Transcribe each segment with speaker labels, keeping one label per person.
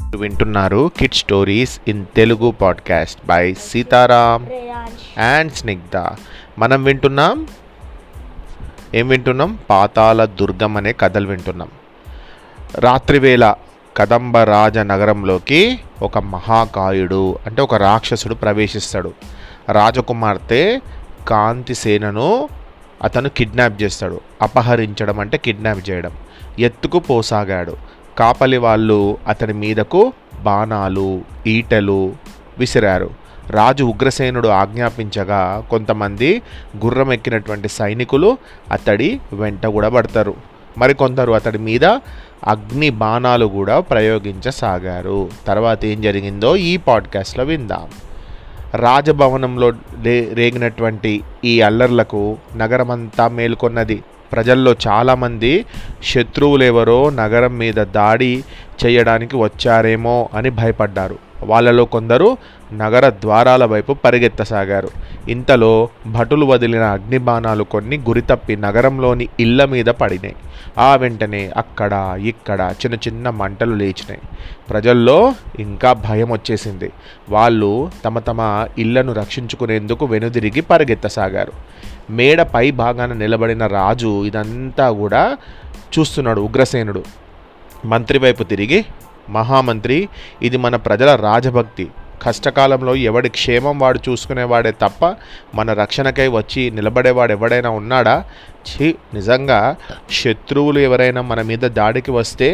Speaker 1: వింటున్నారు kid stories in Telugu podcast by Sitaram
Speaker 2: Reyansh
Speaker 1: and Snigdha మనం వింటున్నాం ఏం వింటున్నాం పాతాల దుర్గం అనే కథలు వింటున్నాం రాత్రివేళ కదంబ రాజ నగరంలోకి ఒక మహాకాయుడు అంటే ఒక రాక్షసుడు ప్రవేశిస్తాడు రాజకుమార్తె కాంతిసేనను అతను కిడ్నాప్ చేస్తాడు అపహరించడం అంటే కిడ్నాప్ చేయడం ఎత్తుకు పోసాగాడు కాపలి వాళ్ళు అతని మీదకు బాణాలు ఈటెలు విసిరారు రాజు ఉగ్రసేనుడు ఆజ్ఞాపించగా కొంతమంది గుర్రం ఎక్కినటువంటి సైనికులు అతడి వెంట కూడా పడతారు మరికొందరు అతడి మీద అగ్ని బాణాలు కూడా ప్రయోగించసాగారు తర్వాత ఏం జరిగిందో ఈ పాడ్కాస్ట్లో విందాం రాజభవనంలో రే రేగినటువంటి ఈ అల్లర్లకు నగరమంతా మేల్కొన్నది ప్రజల్లో చాలామంది శత్రువులెవరో నగరం మీద దాడి చేయడానికి వచ్చారేమో అని భయపడ్డారు వాళ్ళలో కొందరు నగర ద్వారాల వైపు పరిగెత్తసాగారు ఇంతలో భటులు వదిలిన అగ్నిబాణాలు కొన్ని గురితప్పి నగరంలోని ఇళ్ల మీద పడినాయి ఆ వెంటనే అక్కడ ఇక్కడ చిన్న చిన్న మంటలు లేచినాయి ప్రజల్లో ఇంకా భయం వచ్చేసింది వాళ్ళు తమ తమ ఇళ్లను రక్షించుకునేందుకు వెనుదిరిగి పరిగెత్తసాగారు మేడ పై భాగాన నిలబడిన రాజు ఇదంతా కూడా చూస్తున్నాడు ఉగ్రసేనుడు మంత్రి వైపు తిరిగి మహామంత్రి ఇది మన ప్రజల రాజభక్తి కష్టకాలంలో ఎవడి క్షేమం వాడు చూసుకునేవాడే తప్ప మన రక్షణకై వచ్చి నిలబడేవాడు ఎవడైనా ఉన్నాడా ఛీ నిజంగా శత్రువులు ఎవరైనా మన మీద దాడికి వస్తే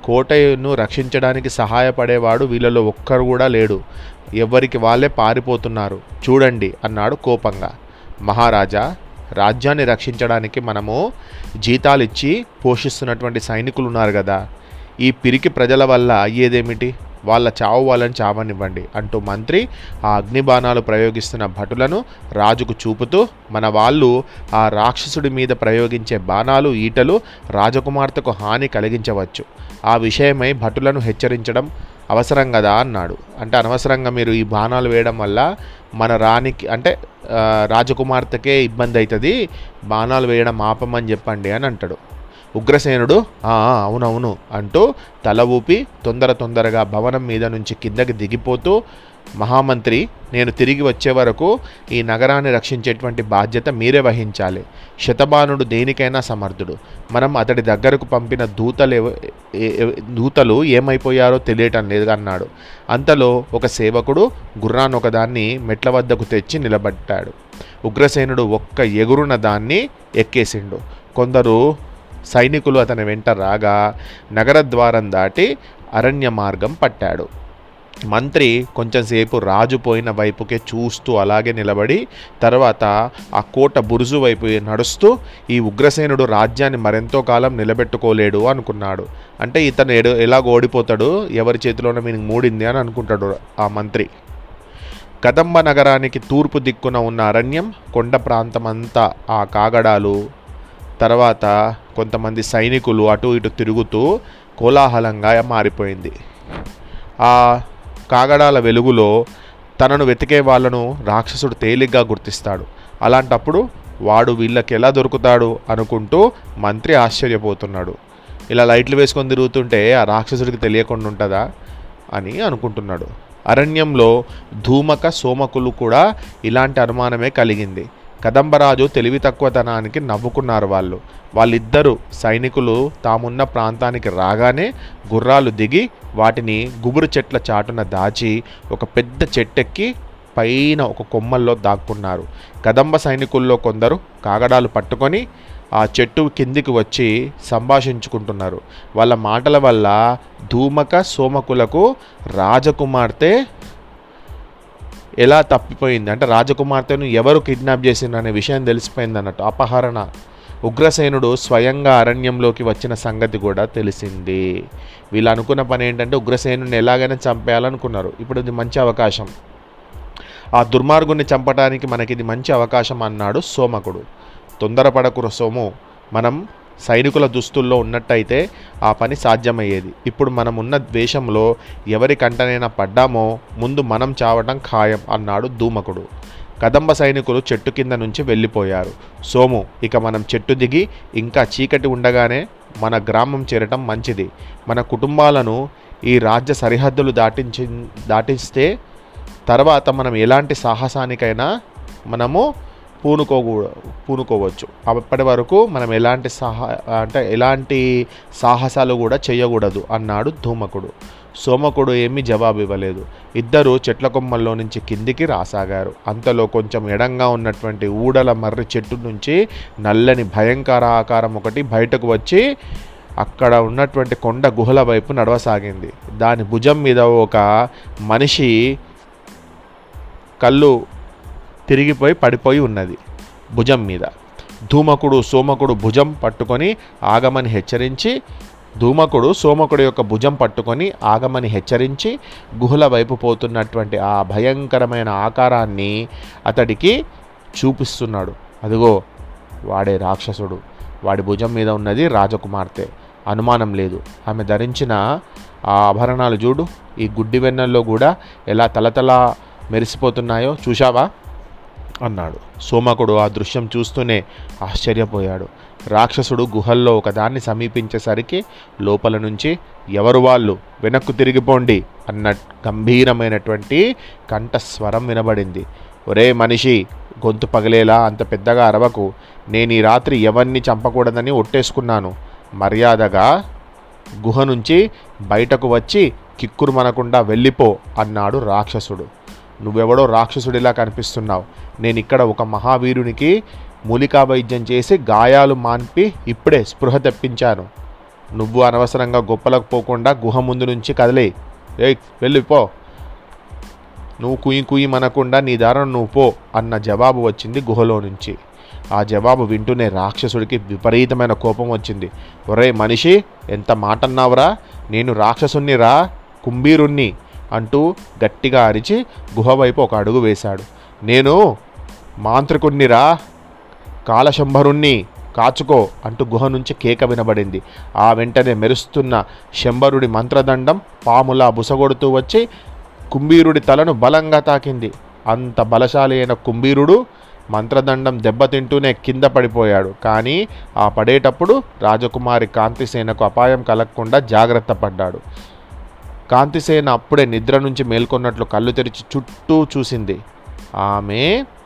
Speaker 1: కోటను రక్షించడానికి సహాయపడేవాడు వీళ్ళలో ఒక్కరు కూడా లేడు ఎవరికి వాళ్ళే పారిపోతున్నారు చూడండి అన్నాడు కోపంగా మహారాజా రాజ్యాన్ని రక్షించడానికి మనము జీతాలు ఇచ్చి పోషిస్తున్నటువంటి సైనికులు ఉన్నారు కదా ఈ పిరికి ప్రజల వల్ల అయ్యేదేమిటి వాళ్ళ చావు వాళ్ళని చావనివ్వండి అంటూ మంత్రి ఆ అగ్నిబాణాలు ప్రయోగిస్తున్న భటులను రాజుకు చూపుతూ మన వాళ్ళు ఆ రాక్షసుడి మీద ప్రయోగించే బాణాలు ఈటలు రాజకుమార్తెకు హాని కలిగించవచ్చు ఆ విషయమై భటులను హెచ్చరించడం అవసరం కదా అన్నాడు అంటే అనవసరంగా మీరు ఈ బాణాలు వేయడం వల్ల మన రాణికి అంటే ఆ, రాజకుమార్తెకే ఇబ్బంది అవుతుంది బాణాలు వేయడం ఆపమని చెప్పండి అని అంటాడు ఉగ్రసేనుడు "ఆ, ఆ, అవునవును అంటూ తల ఊపి తొందర తొందరగా భవనం మీద నుంచి కిందకి దిగిపోతూ మహామంత్రి నేను తిరిగి వచ్చే వరకు ఈ నగరాన్ని రక్షించేటువంటి బాధ్యత మీరే వహించాలి శతబానుడు దేనికైనా సమర్థుడు మనం అతడి దగ్గరకు పంపిన దూతలు ఎవ- ఏ- ఏ- దూతలు ఏమైపోయారో తెలియటం లేదు అన్నాడు అంతలో ఒక సేవకుడు గుర్రాన్ని ఒకదాన్ని మెట్ల వద్దకు తెచ్చి నిలబెట్టాడు ఉగ్రసేనుడు ఒక్క ఎగురున దాన్ని ఎక్కేసిండు కొందరు సైనికులు అతని వెంట రాగా నగర ద్వారం దాటి అరణ్య మార్గం పట్టాడు మంత్రి కొంచెంసేపు రాజు పోయిన వైపుకే చూస్తూ అలాగే నిలబడి తర్వాత ఆ కోట బురుజు వైపు నడుస్తూ ఈ ఉగ్రసేనుడు రాజ్యాన్ని మరెంతో కాలం నిలబెట్టుకోలేడు అనుకున్నాడు అంటే ఇతను ఎడు ఎలాగ ఓడిపోతాడు ఎవరి చేతిలోనే మీకు మూడింది అని అనుకుంటాడు ఆ మంత్రి కదంబ నగరానికి తూర్పు దిక్కున ఉన్న అరణ్యం కొండ ప్రాంతమంతా ఆ కాగడాలు తర్వాత కొంతమంది సైనికులు అటు ఇటు తిరుగుతూ కోలాహలంగా మారిపోయింది ఆ కాగడాల వెలుగులో తనను వెతికే వాళ్ళను రాక్షసుడు తేలిగ్గా గుర్తిస్తాడు అలాంటప్పుడు వాడు వీళ్ళకి ఎలా దొరుకుతాడు అనుకుంటూ మంత్రి ఆశ్చర్యపోతున్నాడు ఇలా లైట్లు వేసుకొని తిరుగుతుంటే ఆ రాక్షసుడికి తెలియకుండా ఉంటుందా అని అనుకుంటున్నాడు అరణ్యంలో ధూమక సోమకులు కూడా ఇలాంటి అనుమానమే కలిగింది కదంబరాజు తెలివి తక్కువతనానికి నవ్వుకున్నారు వాళ్ళు వాళ్ళిద్దరూ సైనికులు తామున్న ప్రాంతానికి రాగానే గుర్రాలు దిగి వాటిని గుబురు చెట్ల చాటున దాచి ఒక పెద్ద చెట్టెక్కి పైన ఒక కొమ్మల్లో దాక్కున్నారు కదంబ సైనికుల్లో కొందరు కాగడాలు పట్టుకొని ఆ చెట్టు కిందికి వచ్చి సంభాషించుకుంటున్నారు వాళ్ళ మాటల వల్ల ధూమక సోమకులకు రాజకుమార్తె ఎలా తప్పిపోయింది అంటే రాజకుమార్తెను ఎవరు కిడ్నాప్ చేసిండ్రు అనే విషయం తెలిసిపోయింది అన్నట్టు అపహరణ ఉగ్రసేనుడు స్వయంగా అరణ్యంలోకి వచ్చిన సంగతి కూడా తెలిసింది వీళ్ళు అనుకున్న పని ఏంటంటే ఉగ్రసేనుని ఎలాగైనా చంపేయాలనుకున్నారు ఇప్పుడు ఇది మంచి అవకాశం ఆ దుర్మార్గుని చంపడానికి మనకి ఇది మంచి అవకాశం అన్నాడు సోమకుడు తొందరపడకుర సోము మనం సైనికుల దుస్తుల్లో ఉన్నట్టయితే ఆ పని సాధ్యమయ్యేది ఇప్పుడు మనం ఉన్న ద్వేషంలో ఎవరి కంటనైనా పడ్డామో ముందు మనం చావటం ఖాయం అన్నాడు ధూమకుడు కదంబ సైనికులు చెట్టు కింద నుంచి వెళ్ళిపోయారు సోము ఇక మనం చెట్టు దిగి ఇంకా చీకటి ఉండగానే మన గ్రామం చేరటం మంచిది మన కుటుంబాలను ఈ రాజ్య సరిహద్దులు దాటించి దాటిస్తే తర్వాత మనం ఎలాంటి సాహసానికైనా మనము పూనుకోకూ పూనుకోవచ్చు అప్పటి వరకు మనం ఎలాంటి సాహ అంటే ఎలాంటి సాహసాలు కూడా చేయకూడదు అన్నాడు ధూమకుడు సోమకుడు ఏమీ జవాబు ఇవ్వలేదు ఇద్దరు చెట్ల కొమ్మల్లో నుంచి కిందికి రాసాగారు అంతలో కొంచెం ఎడంగా ఉన్నటువంటి ఊడల మర్రి చెట్టు నుంచి నల్లని భయంకర ఆకారం ఒకటి బయటకు వచ్చి అక్కడ ఉన్నటువంటి కొండ గుహల వైపు నడవసాగింది దాని భుజం మీద ఒక మనిషి కళ్ళు తిరిగిపోయి పడిపోయి ఉన్నది భుజం మీద ధూమకుడు సోమకుడు భుజం పట్టుకొని ఆగమని హెచ్చరించి ధూమకుడు సోమకుడు యొక్క భుజం పట్టుకొని ఆగమని హెచ్చరించి గుహల వైపు పోతున్నటువంటి ఆ భయంకరమైన ఆకారాన్ని అతడికి చూపిస్తున్నాడు అదిగో వాడే రాక్షసుడు వాడి భుజం మీద ఉన్నది రాజకుమార్తె అనుమానం లేదు ఆమె ధరించిన ఆ ఆభరణాలు చూడు ఈ గుడ్డి వెన్నెల్లో కూడా ఎలా తలతల మెరిసిపోతున్నాయో చూశావా అన్నాడు సోమకుడు ఆ దృశ్యం చూస్తూనే ఆశ్చర్యపోయాడు రాక్షసుడు గుహల్లో ఒకదాన్ని సమీపించేసరికి లోపల నుంచి ఎవరు వాళ్ళు వెనక్కు తిరిగిపోండి అన్న గంభీరమైనటువంటి కంఠస్వరం వినబడింది ఒరే మనిషి గొంతు పగిలేలా అంత పెద్దగా అరవకు నేను ఈ రాత్రి ఎవరిని చంపకూడదని ఒట్టేసుకున్నాను మర్యాదగా గుహ నుంచి బయటకు వచ్చి కిక్కురు మనకుండా వెళ్ళిపో అన్నాడు రాక్షసుడు నువ్వెవడో రాక్షసుడిలా కనిపిస్తున్నావు నేను ఇక్కడ ఒక మహావీరునికి మూలికా వైద్యం చేసి గాయాలు మాన్పి ఇప్పుడే స్పృహ తెప్పించాను నువ్వు అనవసరంగా గొప్పలకు పోకుండా గుహ ముందు నుంచి కదిలే ఏయ్ వెళ్ళిపో నువ్వు కుయి కుయి మనకుండా నీ దారిన నువ్వు పో అన్న జవాబు వచ్చింది గుహలో నుంచి ఆ జవాబు వింటూనే రాక్షసుడికి విపరీతమైన కోపం వచ్చింది ఒరే మనిషి ఎంత మాట అన్నావురా నేను రాక్షసుణ్ణి రా కుంభీరుణ్ణి అంటూ గట్టిగా అరిచి గుహ వైపు ఒక అడుగు వేశాడు నేను మాంత్రికుణ్ణిరా కాలశంభరుణ్ణి కాచుకో అంటూ గుహ నుంచి కేక వినబడింది ఆ వెంటనే మెరుస్తున్న శంబరుడి మంత్రదండం పాములా బుసగొడుతూ వచ్చి కుంభీరుడి తలను బలంగా తాకింది అంత బలశాలి అయిన కుంభీరుడు మంత్రదండం దెబ్బతింటూనే కింద పడిపోయాడు కానీ ఆ పడేటప్పుడు రాజకుమారి కాంతిసేనకు అపాయం కలగకుండా జాగ్రత్త పడ్డాడు కాంతిసేన అప్పుడే నిద్ర నుంచి మేల్కొన్నట్లు కళ్ళు తెరిచి చుట్టూ చూసింది ఆమె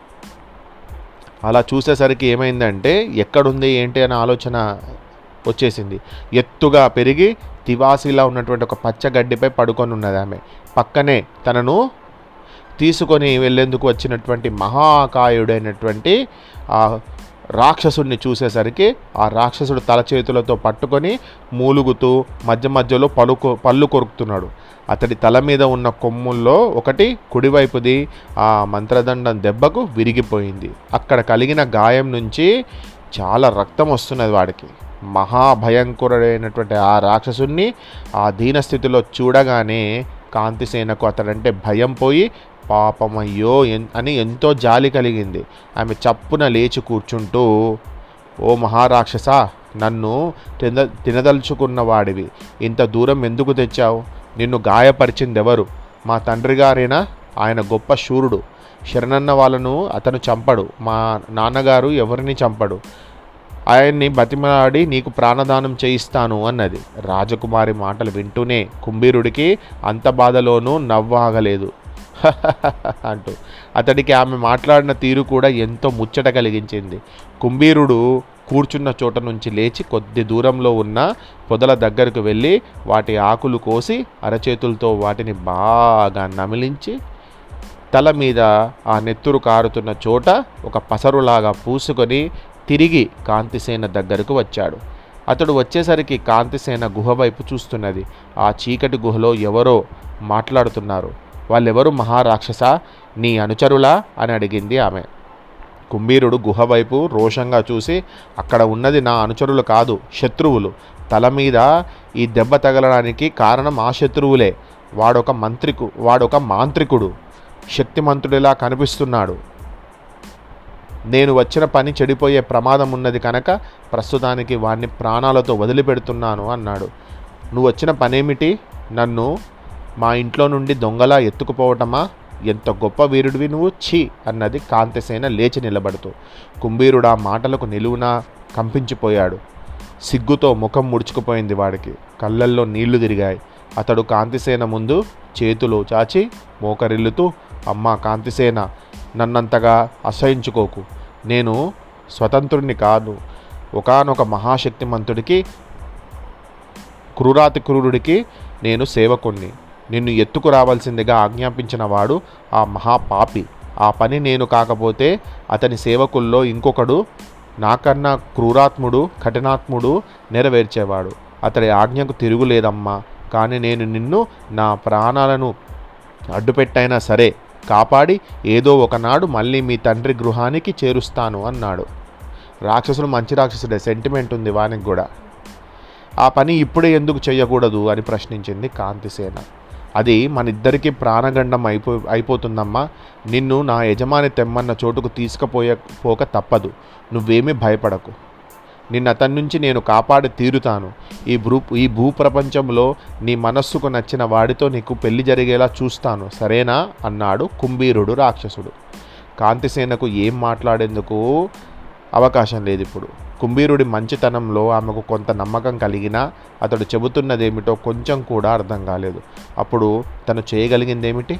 Speaker 1: అలా చూసేసరికి ఏమైందంటే ఎక్కడుంది ఏంటి అనే ఆలోచన వచ్చేసింది ఎత్తుగా పెరిగి తివాసిలా ఉన్నటువంటి ఒక పచ్చగడ్డిపై పడుకొని ఉన్నది ఆమె పక్కనే తనను తీసుకొని వెళ్ళేందుకు వచ్చినటువంటి మహాకాయుడైనటువంటి ఆ రాక్షసుడిని చూసేసరికి ఆ రాక్షసుడు తల చేతులతో పట్టుకొని మూలుగుతూ మధ్య మధ్యలో పలు కొ- పళ్ళు కొరుకుతున్నాడు అతడి తల మీద ఉన్న కొమ్ముల్లో ఒకటి కుడివైపుది ఆ మంత్రదండం దెబ్బకు విరిగిపోయింది అక్కడ కలిగిన గాయం నుంచి చాలా రక్తం వస్తున్నది వాడికి మహాభయంకరుడైనటువంటి ఆ రాక్షసుణ్ణి ఆ దీనస్థితిలో చూడగానే కాంతిసేనకు అతడంటే భయం పోయి పాపమయ్యో ఎన్ అని ఎంతో జాలి కలిగింది ఆమె చప్పున లేచి కూర్చుంటూ ఓ మహారాక్షస నన్ను తిన తినదలుచుకున్న వాడివి ఇంత దూరం ఎందుకు తెచ్చావు నిన్ను గాయపరిచిందెవరు మా తండ్రి గారేనా ఆయన గొప్ప శూరుడు శరణన్న వాళ్ళను అతను చంపడు మా నాన్నగారు ఎవరిని చంపడు ఆయన్ని బతిమలాడి నీకు ప్రాణదానం చేయిస్తాను అన్నది రాజకుమారి మాటలు వింటూనే కుంభీరుడికి అంత బాధలోనూ నవ్వాగలేదు అంటూ అతడికి ఆమె మాట్లాడిన తీరు కూడా ఎంతో ముచ్చట కలిగించింది కుంభీరుడు కూర్చున్న చోట నుంచి లేచి కొద్ది దూరంలో ఉన్న పొదల దగ్గరకు వెళ్ళి వాటి ఆకులు కోసి అరచేతులతో వాటిని బాగా నమిలించి తల మీద ఆ నెత్తురు కారుతున్న చోట ఒక పసరులాగా పూసుకొని తిరిగి కాంతిసేన దగ్గరకు వచ్చాడు అతడు వచ్చేసరికి కాంతిసేన గుహ వైపు చూస్తున్నది ఆ చీకటి గుహలో ఎవరో మాట్లాడుతున్నారు వాళ్ళెవరు మహారాక్షస నీ అనుచరులా అని అడిగింది ఆమె కుంభీరుడు గుహ వైపు రోషంగా చూసి అక్కడ ఉన్నది నా అనుచరులు కాదు శత్రువులు తల మీద ఈ దెబ్బ తగలడానికి కారణం ఆ శత్రువులే వాడొక మంత్రికు వాడొక మాంత్రికుడు శక్తిమంతుడిలా కనిపిస్తున్నాడు నేను వచ్చిన పని చెడిపోయే ప్రమాదం ఉన్నది కనుక ప్రస్తుతానికి వాడిని ప్రాణాలతో వదిలిపెడుతున్నాను అన్నాడు నువ్వు వచ్చిన పనేమిటి నన్ను మా ఇంట్లో నుండి దొంగలా ఎత్తుకుపోవటమా ఎంత గొప్ప వీరుడివి నువ్వు ఛీ అన్నది కాంతిసేన లేచి నిలబడుతూ కుంభీరుడు ఆ మాటలకు నిలువున కంపించిపోయాడు సిగ్గుతో ముఖం ముడుచుకుపోయింది వాడికి కళ్ళల్లో నీళ్లు తిరిగాయి అతడు కాంతిసేన ముందు చేతులు చాచి మోకరిల్లుతూ అమ్మా కాంతిసేన నన్నంతగా అసహించుకోకు నేను స్వతంత్రుడిని కాదు ఒకానొక మహాశక్తిమంతుడికి క్రూరాతి క్రూరుడికి నేను సేవకుణ్ణి నిన్ను ఎత్తుకు రావాల్సిందిగా ఆజ్ఞాపించిన వాడు ఆ మహాపాపి ఆ పని నేను కాకపోతే అతని సేవకుల్లో ఇంకొకడు నాకన్నా క్రూరాత్ముడు కఠినాత్ముడు నెరవేర్చేవాడు అతడి ఆజ్ఞకు తిరుగులేదమ్మా కానీ నేను నిన్ను నా ప్రాణాలను అడ్డుపెట్టైనా సరే కాపాడి ఏదో ఒకనాడు మళ్ళీ మీ తండ్రి గృహానికి చేరుస్తాను అన్నాడు రాక్షసుడు మంచి రాక్షసుడే సెంటిమెంట్ ఉంది వానికి కూడా ఆ పని ఇప్పుడే ఎందుకు చేయకూడదు అని ప్రశ్నించింది కాంతిసేన అది మన ఇద్దరికి ప్రాణగండం అయిపో అయిపోతుందమ్మా నిన్ను నా యజమాని తెమ్మన్న చోటుకు తీసుకుపోయే పోక తప్పదు నువ్వేమీ భయపడకు నిన్ను అతని నుంచి నేను కాపాడి తీరుతాను ఈ భూ ఈ భూప్రపంచంలో నీ మనస్సుకు నచ్చిన వాడితో నీకు పెళ్లి జరిగేలా చూస్తాను సరేనా అన్నాడు కుంభీరుడు రాక్షసుడు కాంతిసేనకు ఏం మాట్లాడేందుకు అవకాశం లేదు ఇప్పుడు కుంభీరుడి మంచితనంలో ఆమెకు కొంత నమ్మకం కలిగినా అతడు చెబుతున్నదేమిటో కొంచెం కూడా అర్థం కాలేదు అప్పుడు తను చేయగలిగిందేమిటి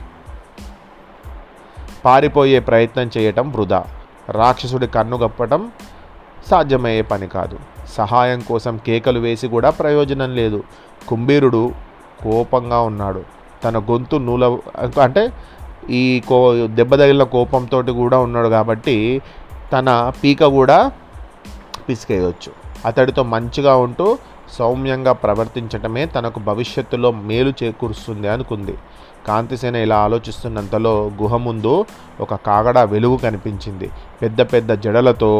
Speaker 1: పారిపోయే ప్రయత్నం చేయటం వృధా రాక్షసుడి కన్ను గప్పటం సాధ్యమయ్యే పని కాదు సహాయం కోసం కేకలు వేసి కూడా ప్రయోజనం లేదు కుంభీరుడు కోపంగా ఉన్నాడు తన గొంతు నూల అంటే ఈ కో దెబ్బ తగిలిన కోపంతో కూడా ఉన్నాడు కాబట్టి తన పీక కూడా పిసికేయవచ్చు అతడితో మంచిగా ఉంటూ సౌమ్యంగా ప్రవర్తించటమే తనకు భవిష్యత్తులో మేలు చేకూరుస్తుంది అనుకుంది కాంతిసేన ఇలా ఆలోచిస్తున్నంతలో గుహ ముందు ఒక కాగడ వెలుగు కనిపించింది పెద్ద పెద్ద జడలతో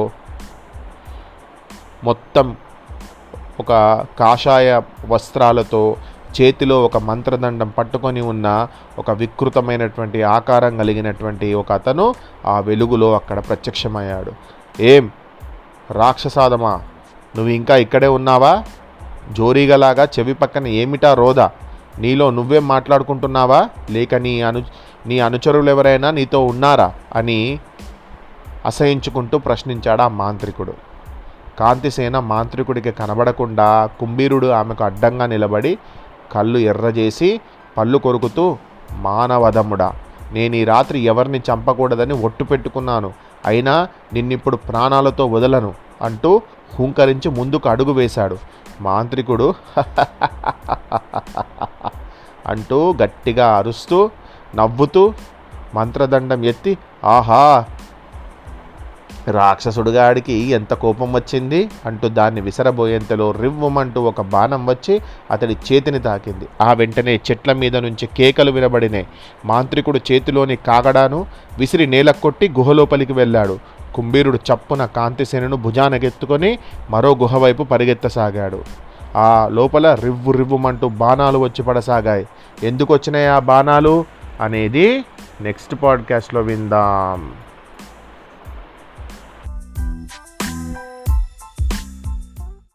Speaker 1: మొత్తం ఒక కాషాయ వస్త్రాలతో చేతిలో ఒక మంత్రదండం పట్టుకొని ఉన్న ఒక వికృతమైనటువంటి ఆకారం కలిగినటువంటి ఒక అతను ఆ వెలుగులో అక్కడ ప్రత్యక్షమయ్యాడు ఏం రాక్షసాదమా నువ్వు ఇంకా ఇక్కడే ఉన్నావా జోరీగలాగా చెవి పక్కన ఏమిటా రోదా నీలో నువ్వే మాట్లాడుకుంటున్నావా లేక నీ అను నీ అనుచరులు ఎవరైనా నీతో ఉన్నారా అని అసహించుకుంటూ ప్రశ్నించాడు ఆ మాంత్రికుడు కాంతిసేన మాంత్రికుడికి కనబడకుండా కుంభీరుడు ఆమెకు అడ్డంగా నిలబడి కళ్ళు ఎర్రజేసి పళ్ళు కొరుకుతూ మానవధముడా నేను ఈ రాత్రి ఎవరిని చంపకూడదని ఒట్టు పెట్టుకున్నాను అయినా నిన్నిప్పుడు ప్రాణాలతో వదలను అంటూ హుంకరించి ముందుకు అడుగు వేశాడు మాంత్రికుడు అంటూ గట్టిగా అరుస్తూ నవ్వుతూ మంత్రదండం ఎత్తి ఆహా రాక్షసుడిగాడికి ఎంత కోపం వచ్చింది అంటూ దాన్ని విసరబోయేంతలో రివ్వమంటూ ఒక బాణం వచ్చి అతడి చేతిని తాకింది ఆ వెంటనే చెట్ల మీద నుంచి కేకలు వినబడినాయి మాంత్రికుడు చేతిలోని కాగడాను విసిరి నేల కొట్టి గుహలోపలికి వెళ్ళాడు కుంభీరుడు చప్పున కాంతిసేనను భుజానకెత్తుకొని మరో గుహ వైపు పరిగెత్తసాగాడు ఆ లోపల రివ్వు రివ్వుమంటూ బాణాలు వచ్చి పడసాగాయి ఎందుకు వచ్చినాయి ఆ బాణాలు అనేది నెక్స్ట్ పాడ్కాస్ట్లో విందాం